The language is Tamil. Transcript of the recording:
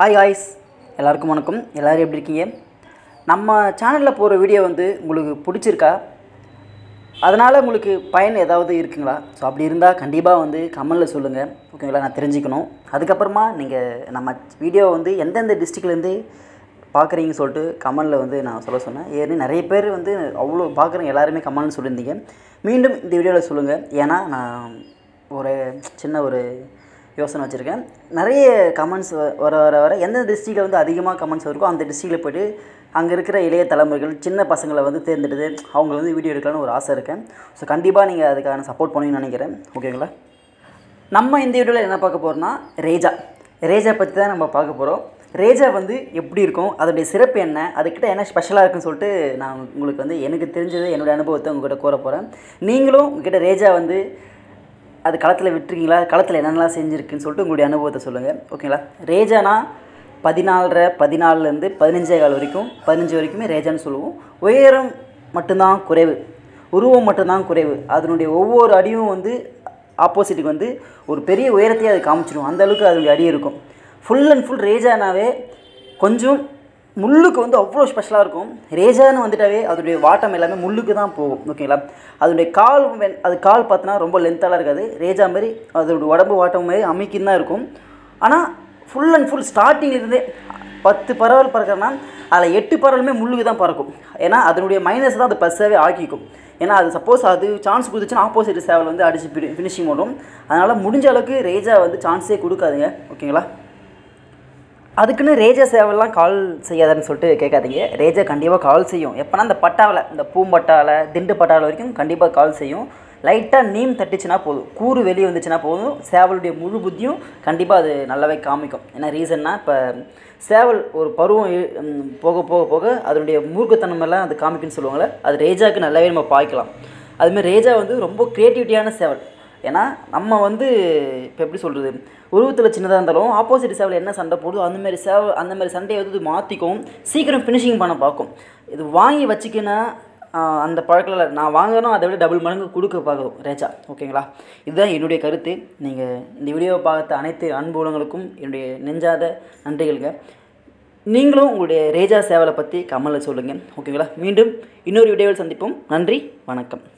ஹாய் காய்ஸ் எல்லாருக்கும் வணக்கம் எல்லோரும் எப்படி இருக்கீங்க நம்ம சேனலில் போகிற வீடியோ வந்து உங்களுக்கு பிடிச்சிருக்கா அதனால் உங்களுக்கு பயன் ஏதாவது இருக்குங்களா ஸோ அப்படி இருந்தால் கண்டிப்பாக வந்து கமெண்டில் சொல்லுங்கள் ஓகேங்களா நான் தெரிஞ்சுக்கணும் அதுக்கப்புறமா நீங்கள் நம்ம வீடியோ வந்து எந்தெந்த டிஸ்ட்ரிக்ட்லேருந்து பார்க்குறீங்கன்னு சொல்லிட்டு கமெண்டில் வந்து நான் சொல்ல சொன்னேன் ஏன்னு நிறைய பேர் வந்து அவ்வளோ பார்க்குறவங்க எல்லாருமே கமெண்ட்னு சொல்லியிருந்தீங்க மீண்டும் இந்த வீடியோவில் சொல்லுங்கள் ஏன்னா நான் ஒரு சின்ன ஒரு யோசனை வச்சுருக்கேன் நிறைய கமெண்ட்ஸ் வர வர வர எந்த டிஸ்ட்ரிக்டில் வந்து அதிகமாக கமெண்ட்ஸ் இருக்கோ அந்த டிஸ்ட்ரிக்டில் போய்ட்டு அங்கே இருக்கிற இளைய தலைமுறைகள் சின்ன பசங்களை வந்து தேர்ந்தெடுத்து அவங்கள வந்து வீடியோ எடுக்கலாம்னு ஒரு ஆசை இருக்கேன் ஸோ கண்டிப்பாக நீங்கள் அதுக்கான சப்போர்ட் பண்ணுவீங்கன்னு நினைக்கிறேன் ஓகேங்களா நம்ம இந்த வீடியோவில் என்ன பார்க்க போகிறோம்னா ரேஜா ரேஜா பற்றி தான் நம்ம பார்க்க போகிறோம் ரேஜா வந்து எப்படி இருக்கும் அதோடைய சிறப்பு என்ன அதுக்கிட்ட என்ன ஸ்பெஷலாக இருக்குன்னு சொல்லிட்டு நான் உங்களுக்கு வந்து எனக்கு தெரிஞ்சது என்னுடைய அனுபவத்தை உங்ககிட்ட கூற போகிறேன் நீங்களும் உங்ககிட்ட ரேஜா வந்து அது களத்தில் விட்டுருக்கீங்களா களத்தில் என்னென்னலாம் செஞ்சுருக்குன்னு சொல்லிட்டு உங்களுடைய அனுபவத்தை சொல்லுங்கள் ஓகேங்களா ரேஜானா பதினாலரை பதினாலுலேருந்து பதினஞ்சே கால் வரைக்கும் பதினஞ்சு வரைக்குமே ரேஜான்னு சொல்லுவோம் உயரம் மட்டும்தான் குறைவு உருவம் மட்டும்தான் குறைவு அதனுடைய ஒவ்வொரு அடியும் வந்து ஆப்போசிட்டுக்கு வந்து ஒரு பெரிய உயரத்தையே அது காமிச்சிடும் அந்த அளவுக்கு அதனுடைய அடி இருக்கும் ஃபுல் அண்ட் ஃபுல் ரேஜானாவே கொஞ்சம் முள்ளுக்கு வந்து அவ்வளோ ஸ்பெஷலாக இருக்கும் ரேஜான்னு வந்துட்டாவே அதோடைய வாட்டம் எல்லாமே முள்ளுக்கு தான் போகும் ஓகேங்களா அதோடைய கால் வென் அது கால் பார்த்தோன்னா ரொம்ப லென்த்தாலாம் இருக்காது ரேஜா மாதிரி அதோடைய உடம்பு வாட்டம் மாதிரி அமைக்கின்னு தான் இருக்கும் ஆனால் ஃபுல் அண்ட் ஃபுல் ஸ்டார்டிங்லேருந்தே பத்து பறவை பறக்கிறனா அதில் எட்டு பறவைலுமே முள்ளுக்கு தான் பறக்கும் ஏன்னா அதனுடைய மைனஸ் தான் அது ப்ளஸ்ஸாகவே ஆக்கிக்கும் ஏன்னா அது சப்போஸ் அது சான்ஸ் கொடுத்துச்சுன்னா ஆப்போசிட் சேவல் வந்து அடிச்சு ஃபினிஷிங் பண்ணும் அதனால் முடிஞ்ச அளவுக்கு ரேஜா வந்து சான்ஸே கொடுக்காதுங்க ஓகேங்களா அதுக்குன்னு ரேஜா சேவல்லாம் கால் செய்யாதுன்னு சொல்லிட்டு கேட்காதீங்க ரேஜா கண்டிப்பாக கால் செய்யும் எப்போனா இந்த பட்டாவில் இந்த பூம்பட்டாவில் திண்டு பட்டாவில் வரைக்கும் கண்டிப்பாக கால் செய்யும் லைட்டாக நீம் தட்டுச்சுன்னா போதும் கூறு வெளியே வந்துச்சுன்னா போதும் சேவலுடைய முழு புத்தியும் கண்டிப்பாக அது நல்லாவே காமிக்கும் ஏன்னா ரீசன்னா இப்போ சேவல் ஒரு பருவம் இ- ம், போக போக போக அதனுடைய மூர்க்கத்தனமெல்லாம் அது காமிக்குன்னு சொல்லுவாங்கள்ல அது ரேஜாவுக்கு நல்லாவே நம்ம பார்க்கலாம் அதுமாதிரி ரேஜா வந்து ரொம்ப க்ரியேட்டிவிட்டியான சேவல் ஏன்னா நம்ம வந்து இப்போ எப்படி சொல்கிறது உருவத்தில் சின்னதாக இருந்தாலும் ஆப்போசிட் சேவல் என்ன சண்டை போடுதோ அந்த மாதிரி சேவ அந்த மாதிரி சண்டையை வந்து இது மாற்றிக்கும் சீக்கிரம் ஃபினிஷிங் பண்ண பார்க்கும் இது வாங்கி வச்சுக்கினா ஆஹ், அந்த பழக்கில் நான் வாங்கணும் அதை விட டபுள் மடங்கு கொடுக்க பார்க்கும் ரேஜா ஓகேங்களா இதுதான் என்னுடைய கருத்து நீங்கள் இந்த வீடியோவை பார்த்த அனைத்து அன்புலங்களுக்கும் என்னுடைய நெஞ்சாத நன்றிகளுங்க நீங்களும் உங்களுடைய ரேஜா சேவலை பற்றி கமலில் சொல்லுங்கள் ஓகேங்களா மீண்டும் இன்னொரு வீடியோவில் சந்திப்போம் நன்றி வணக்கம்